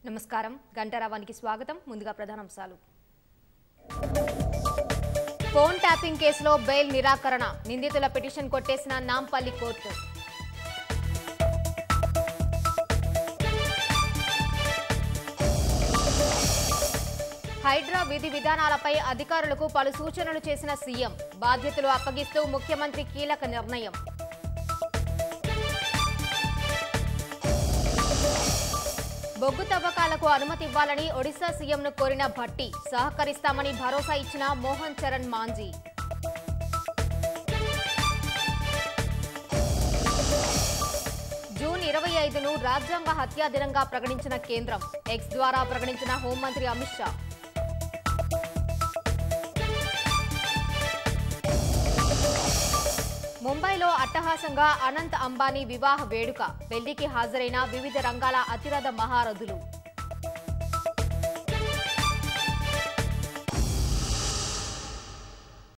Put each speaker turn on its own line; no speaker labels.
నమస్కారం గంటారావానికి స్వాగతం ముందుగా ప్రధానాంశాలు ఫోన్ ట్యాపింగ్ కేసులో బెయిల్ నిరాకరణ నిందితుల పిటిషన్ కొట్టేసిన నాంపల్లి కోర్టు హైడ్రా విధి విధానాలపై అధికారులకు పలు సూచనలు చేసిన సీఎం బాధ్యతలు అప్పగిస్తూ ముఖ్యమంత్రి కీలక నిర్ణయం బొగ్గు తవ్వకాలకు అనుమతి ఇవ్వాలని ఒడిశా సీఎంను కోరిన భట్టి సహకరిస్తామని భరోసా ఇచ్చిన మోహన్ చరణ్ మాంజీ జూన్ ఇరవై ఐదును రాజ్యాంగ హత్యా దినంగా ప్రకటించిన కేంద్రం ఎక్స్ ద్వారా ప్రకటించిన హోంమంత్రి అమిత్ షా ముంబైలో అట్టహాసంగా అనంత్ అంబానీ వివాహ వేడుక పెళ్లికి హాజరైన వివిధ రంగాల అతిరథ మహారథులు